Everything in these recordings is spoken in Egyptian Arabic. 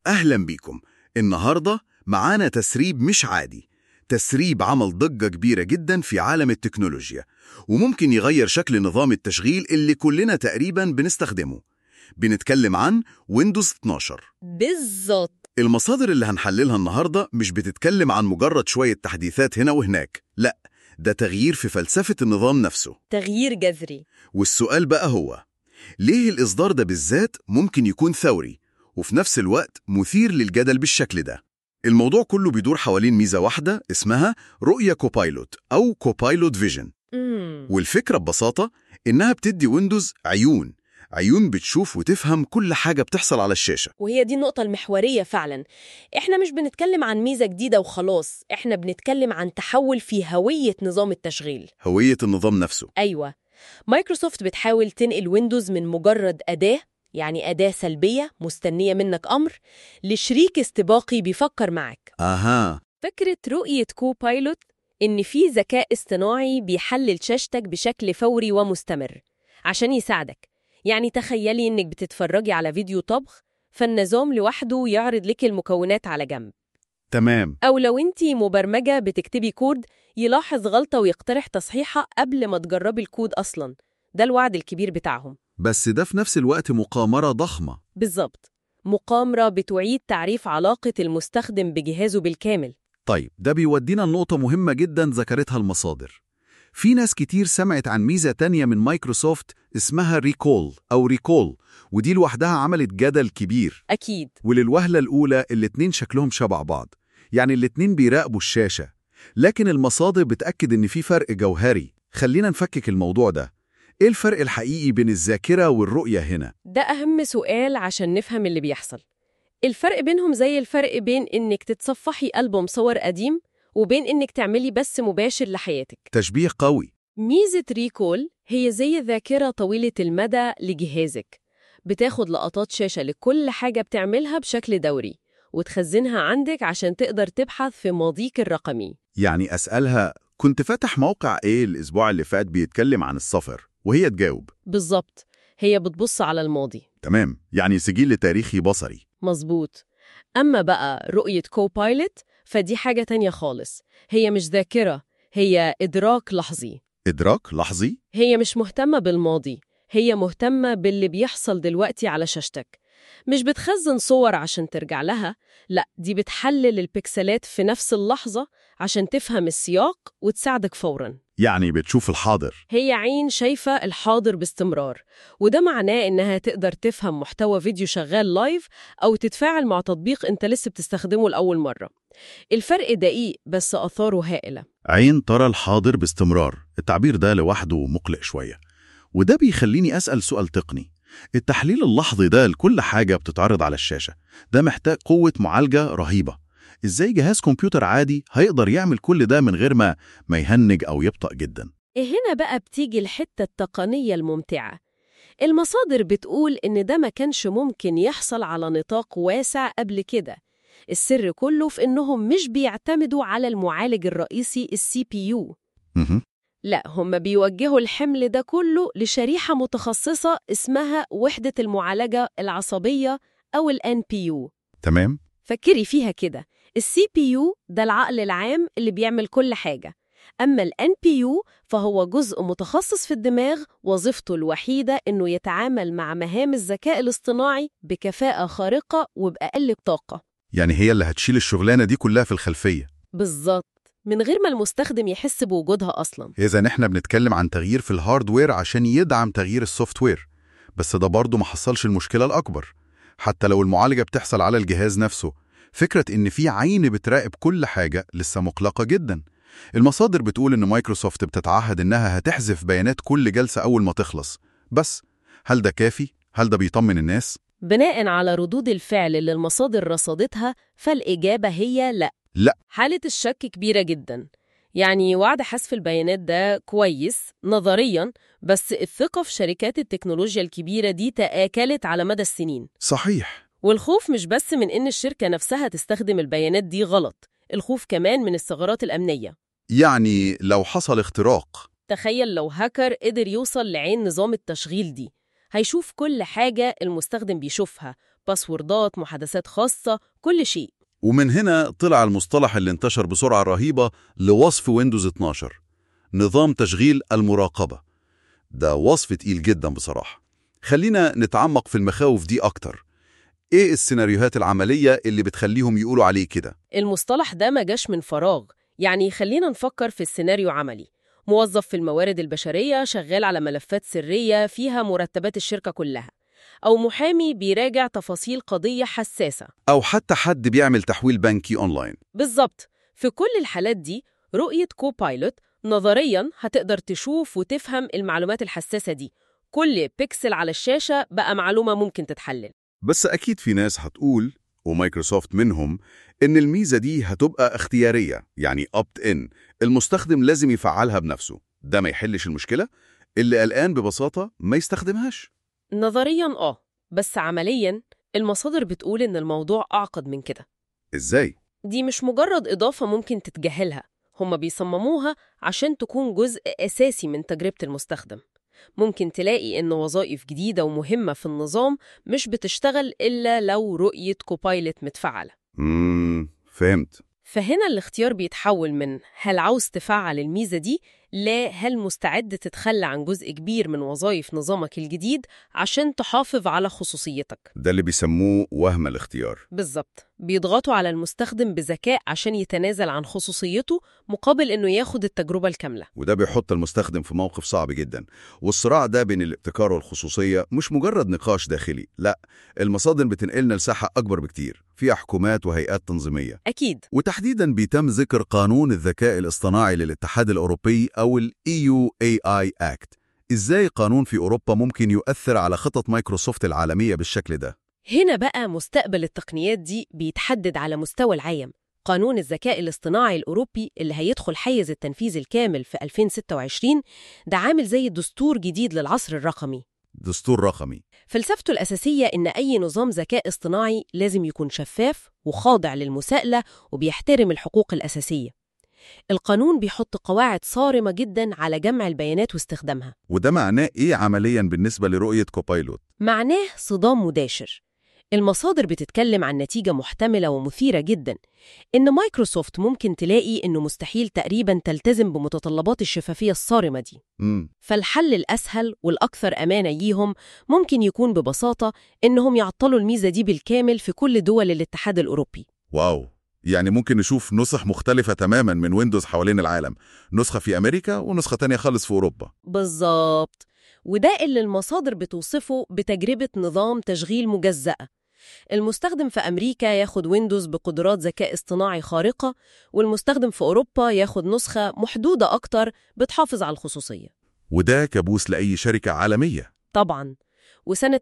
أهلا بيكم النهاردة معانا تسريب مش عادي تسريب عمل ضجة كبيرة جدا في عالم التكنولوجيا وممكن يغير شكل نظام التشغيل اللي كلنا تقريبا بنستخدمه بنتكلم عن ويندوز 12 بالظبط المصادر اللي هنحللها النهاردة مش بتتكلم عن مجرد شوية تحديثات هنا وهناك لا ده تغيير في فلسفة النظام نفسه تغيير جذري والسؤال بقى هو ليه الإصدار ده بالذات ممكن يكون ثوري وفي نفس الوقت مثير للجدل بالشكل ده الموضوع كله بيدور حوالين ميزة واحدة اسمها رؤية كوبايلوت أو كوبايلوت فيجن امم والفكرة ببساطة إنها بتدي ويندوز عيون عيون بتشوف وتفهم كل حاجة بتحصل على الشاشة وهي دي النقطة المحورية فعلا احنا مش بنتكلم عن ميزة جديدة وخلاص احنا بنتكلم عن تحول في هوية نظام التشغيل هوية النظام نفسه أيوة مايكروسوفت بتحاول تنقل ويندوز من مجرد أداة يعني أداة سلبية مستنية منك أمر لشريك استباقي بيفكر معك أها فكرة رؤية كوبايلوت إن في ذكاء اصطناعي بيحلل شاشتك بشكل فوري ومستمر عشان يساعدك يعني تخيلي إنك بتتفرجي على فيديو طبخ فالنظام لوحده يعرض لك المكونات على جنب تمام أو لو أنتي مبرمجة بتكتبي كود يلاحظ غلطة ويقترح تصحيحها قبل ما تجربي الكود أصلاً ده الوعد الكبير بتاعهم بس ده في نفس الوقت مقامرة ضخمة بالظبط مقامرة بتعيد تعريف علاقة المستخدم بجهازه بالكامل طيب ده بيودينا لنقطة مهمة جدا ذكرتها المصادر في ناس كتير سمعت عن ميزة تانية من مايكروسوفت اسمها ريكول أو ريكول ودي لوحدها عملت جدل كبير أكيد وللوهلة الأولى الاتنين شكلهم شبه بعض يعني الاتنين بيراقبوا الشاشة لكن المصادر بتأكد إن في فرق جوهري خلينا نفكك الموضوع ده إيه الفرق الحقيقي بين الذاكرة والرؤية هنا؟ ده أهم سؤال عشان نفهم اللي بيحصل الفرق بينهم زي الفرق بين إنك تتصفحي ألبوم صور قديم وبين إنك تعملي بث مباشر لحياتك تشبيه قوي ميزة ريكول هي زي ذاكرة طويلة المدى لجهازك بتاخد لقطات شاشة لكل حاجة بتعملها بشكل دوري وتخزنها عندك عشان تقدر تبحث في ماضيك الرقمي يعني أسألها كنت فاتح موقع إيه الأسبوع اللي فات بيتكلم عن السفر وهي تجاوب بالظبط هي بتبص على الماضي تمام يعني سجل تاريخي بصري مظبوط أما بقى رؤية كوبايلوت فدي حاجة تانية خالص هي مش ذاكرة هي إدراك لحظي إدراك لحظي هي مش مهتمة بالماضي هي مهتمة باللي بيحصل دلوقتي على شاشتك مش بتخزن صور عشان ترجع لها لا دي بتحلل البكسلات في نفس اللحظة عشان تفهم السياق وتساعدك فوراً يعني بتشوف الحاضر هي عين شايفة الحاضر باستمرار وده معناه إنها تقدر تفهم محتوى فيديو شغال لايف أو تتفاعل مع تطبيق أنت لسه بتستخدمه لأول مرة الفرق دقيق بس أثاره هائلة عين ترى الحاضر باستمرار التعبير ده لوحده مقلق شوية وده بيخليني أسأل سؤال تقني التحليل اللحظي ده لكل حاجة بتتعرض على الشاشة ده محتاج قوة معالجة رهيبة إزاي جهاز كمبيوتر عادي هيقدر يعمل كل ده من غير ما ما يهنج أو يبطأ جدا هنا بقى بتيجي الحتة التقنية الممتعة المصادر بتقول إن ده ما كانش ممكن يحصل على نطاق واسع قبل كده السر كله في إنهم مش بيعتمدوا على المعالج الرئيسي السي بي يو مهم. لا هم بيوجهوا الحمل ده كله لشريحة متخصصة اسمها وحدة المعالجة العصبية أو ال NPU تمام فكري فيها كده السي بي يو ده العقل العام اللي بيعمل كل حاجة أما ال NPU فهو جزء متخصص في الدماغ وظيفته الوحيدة إنه يتعامل مع مهام الذكاء الاصطناعي بكفاءة خارقة وبأقل طاقة يعني هي اللي هتشيل الشغلانة دي كلها في الخلفية بالظبط من غير ما المستخدم يحس بوجودها أصلاً إذا إحنا بنتكلم عن تغيير في الهاردوير عشان يدعم تغيير السوفت وير بس ده برضه ما حصلش المشكلة الأكبر حتى لو المعالجة بتحصل على الجهاز نفسه فكرة إن في عين بتراقب كل حاجة لسه مقلقة جدا المصادر بتقول إن مايكروسوفت بتتعهد إنها هتحذف بيانات كل جلسة أول ما تخلص بس هل ده كافي؟ هل ده بيطمن الناس؟ بناء على ردود الفعل اللي المصادر رصدتها فالإجابة هي لا لا. حالة الشك كبيرة جدا يعني وعد حذف البيانات ده كويس نظريا بس الثقة في شركات التكنولوجيا الكبيرة دي تآكلت على مدى السنين صحيح والخوف مش بس من إن الشركة نفسها تستخدم البيانات دي غلط الخوف كمان من الثغرات الأمنية يعني لو حصل اختراق تخيل لو هاكر قدر يوصل لعين نظام التشغيل دي هيشوف كل حاجة المستخدم بيشوفها باسوردات محادثات خاصة كل شيء ومن هنا طلع المصطلح اللي انتشر بسرعة رهيبة لوصف ويندوز 12 نظام تشغيل المراقبة ده وصف تقيل جدا بصراحة خلينا نتعمق في المخاوف دي أكتر إيه السيناريوهات العملية اللي بتخليهم يقولوا عليه كده؟ المصطلح ده ما جاش من فراغ يعني خلينا نفكر في السيناريو عملي موظف في الموارد البشرية شغال على ملفات سرية فيها مرتبات الشركة كلها أو محامي بيراجع تفاصيل قضية حساسة أو حتى حد بيعمل تحويل بنكي أونلاين بالظبط في كل الحالات دي رؤية كوبايلوت نظرياً هتقدر تشوف وتفهم المعلومات الحساسة دي كل بيكسل على الشاشة بقى معلومة ممكن تتحلل بس أكيد في ناس هتقول ومايكروسوفت منهم إن الميزة دي هتبقى اختيارية يعني opt in المستخدم لازم يفعلها بنفسه ده ما يحلش المشكلة اللي قلقان ببساطة ما يستخدمهاش نظرياً آه بس عملياً المصادر بتقول إن الموضوع أعقد من كده إزاي؟ دي مش مجرد إضافة ممكن تتجاهلها هم بيصمموها عشان تكون جزء أساسي من تجربة المستخدم ممكن تلاقي إن وظائف جديدة ومهمة في النظام مش بتشتغل إلا لو رؤية كوبايلت متفعلة مم فهمت فهنا الاختيار بيتحول من هل عاوز تفعل الميزة دي لا هل مستعد تتخلى عن جزء كبير من وظائف نظامك الجديد عشان تحافظ على خصوصيتك ده اللي بيسموه وهم الاختيار بالظبط بيضغطوا على المستخدم بذكاء عشان يتنازل عن خصوصيته مقابل إنه ياخد التجربة الكاملة وده بيحط المستخدم في موقف صعب جدا والصراع ده بين الابتكار والخصوصية مش مجرد نقاش داخلي لا المصادر بتنقلنا لساحة أكبر بكتير فيها حكومات وهيئات تنظيمية أكيد وتحديدا بيتم ذكر قانون الذكاء الاصطناعي للاتحاد الأوروبي أو ال EU AI Act إزاي قانون في أوروبا ممكن يؤثر على خطط مايكروسوفت العالمية بالشكل ده؟ هنا بقى مستقبل التقنيات دي بيتحدد على مستوى العام قانون الذكاء الاصطناعي الأوروبي اللي هيدخل حيز التنفيذ الكامل في 2026 ده عامل زي دستور جديد للعصر الرقمي دستور رقمي فلسفته الأساسية إن أي نظام ذكاء اصطناعي لازم يكون شفاف وخاضع للمساءلة وبيحترم الحقوق الأساسية القانون بيحط قواعد صارمة جدا على جمع البيانات واستخدامها وده معناه إيه عمليا بالنسبة لرؤية كوبايلوت؟ معناه صدام مباشر المصادر بتتكلم عن نتيجة محتملة ومثيرة جدا إن مايكروسوفت ممكن تلاقي إنه مستحيل تقريبا تلتزم بمتطلبات الشفافية الصارمة دي مم. فالحل الأسهل والأكثر أمانة ليهم ممكن يكون ببساطة إنهم يعطلوا الميزة دي بالكامل في كل دول الاتحاد الأوروبي واو يعني ممكن نشوف نسخ مختلفة تماما من ويندوز حوالين العالم نسخة في أمريكا ونسخة تانية خالص في أوروبا بالظبط وده اللي المصادر بتوصفه بتجربة نظام تشغيل مجزأة المستخدم في أمريكا ياخد ويندوز بقدرات ذكاء اصطناعي خارقة والمستخدم في أوروبا ياخد نسخة محدودة أكتر بتحافظ على الخصوصية وده كابوس لأي شركة عالمية طبعاً وسنة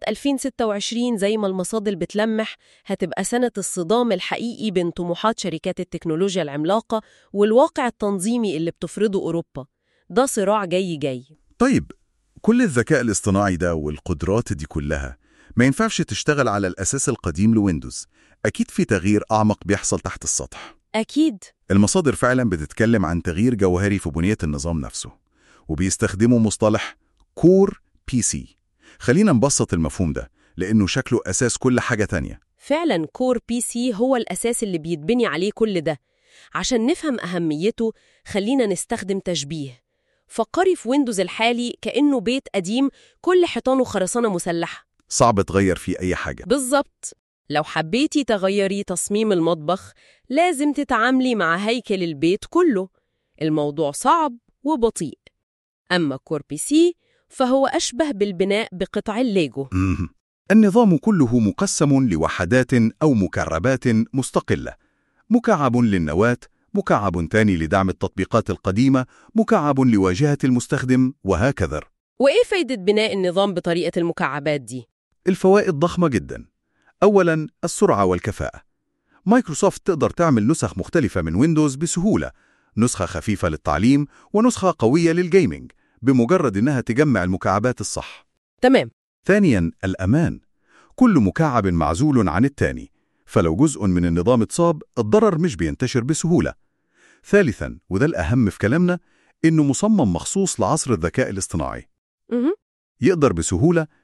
2026 زي ما المصادر بتلمح هتبقى سنة الصدام الحقيقي بين طموحات شركات التكنولوجيا العملاقة والواقع التنظيمي اللي بتفرضه أوروبا ده صراع جاي جاي طيب كل الذكاء الاصطناعي ده والقدرات دي كلها ما ينفعش تشتغل على الأساس القديم لويندوز أكيد في تغيير أعمق بيحصل تحت السطح أكيد المصادر فعلا بتتكلم عن تغيير جوهري في بنية النظام نفسه وبيستخدموا مصطلح كور بي سي خلينا نبسط المفهوم ده لأنه شكله أساس كل حاجة تانية فعلا كور بي سي هو الأساس اللي بيتبني عليه كل ده عشان نفهم أهميته خلينا نستخدم تشبيه فكري في ويندوز الحالي كأنه بيت قديم كل حيطانه خرسانة مسلحة صعب تغير فيه أي حاجة بالظبط لو حبيتي تغيري تصميم المطبخ لازم تتعاملي مع هيكل البيت كله الموضوع صعب وبطيء أما كور بي سي فهو أشبه بالبناء بقطع الليجو مم. النظام كله مقسم لوحدات أو مكعبات مستقلة مكعب للنواة مكعب تاني لدعم التطبيقات القديمة مكعب لواجهة المستخدم وهكذا وإيه فايدة بناء النظام بطريقة المكعبات دي؟ الفوائد ضخمة جدا أولا السرعة والكفاءة مايكروسوفت تقدر تعمل نسخ مختلفة من ويندوز بسهولة نسخة خفيفة للتعليم ونسخة قوية للجيمنج بمجرد إنها تجمع المكعبات الصح تمام ثانياً الأمان كل مكعب معزول عن التاني فلو جزء من النظام اتصاب الضرر مش بينتشر بسهولة ثالثاً وده الأهم في كلامنا إنه مصمم مخصوص لعصر الذكاء الاصطناعي مه. يقدر بسهولة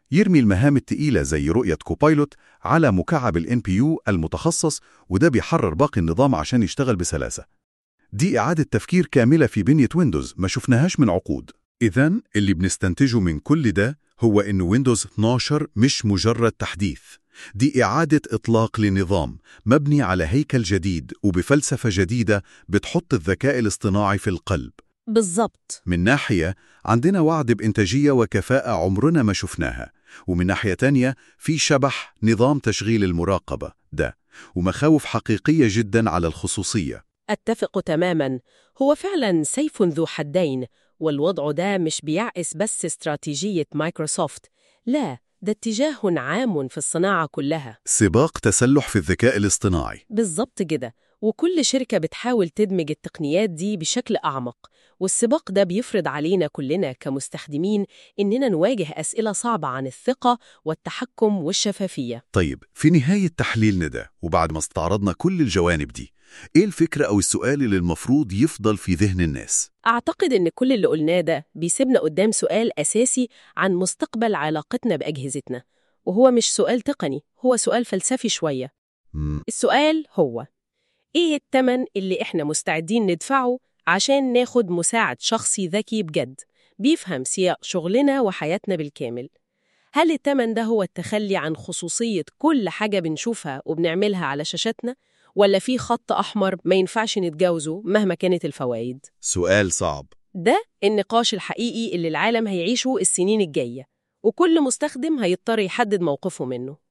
يرمي المهام التقيلة زي رؤية كوبايلوت على مكعب ال NPU المتخصص وده بيحرر باقي النظام عشان يشتغل بسلاسة دي إعادة تفكير كاملة في بنية ويندوز ما شفناهاش من عقود إذا اللي بنستنتجه من كل ده هو إن ويندوز 12 مش مجرد تحديث دي إعادة إطلاق لنظام مبني على هيكل جديد وبفلسفة جديدة بتحط الذكاء الاصطناعي في القلب بالظبط من ناحية عندنا وعد بإنتاجية وكفاءة عمرنا ما شفناها ومن ناحية تانية في شبح نظام تشغيل المراقبة ده ومخاوف حقيقية جدا على الخصوصية أتفق تماما هو فعلا سيف ذو حدين والوضع ده مش بيعكس بس استراتيجية مايكروسوفت لا ده اتجاه عام في الصناعة كلها سباق تسلح في الذكاء الاصطناعي بالظبط كده وكل شركة بتحاول تدمج التقنيات دي بشكل أعمق والسباق ده بيفرض علينا كلنا كمستخدمين إننا نواجه أسئلة صعبة عن الثقة والتحكم والشفافية طيب في نهاية تحليلنا ده وبعد ما استعرضنا كل الجوانب دي إيه الفكرة أو السؤال اللي المفروض يفضل في ذهن الناس؟ أعتقد إن كل اللي قلناه ده بيسيبنا قدام سؤال أساسي عن مستقبل علاقتنا بأجهزتنا وهو مش سؤال تقني هو سؤال فلسفي شوية مم. السؤال هو إيه التمن اللي إحنا مستعدين ندفعه عشان ناخد مساعد شخصي ذكي بجد بيفهم سياق شغلنا وحياتنا بالكامل هل التمن ده هو التخلي عن خصوصية كل حاجة بنشوفها وبنعملها على شاشاتنا ولا في خط أحمر ما ينفعش نتجاوزه مهما كانت الفوائد سؤال صعب ده النقاش الحقيقي اللي العالم هيعيشه السنين الجاية وكل مستخدم هيضطر يحدد موقفه منه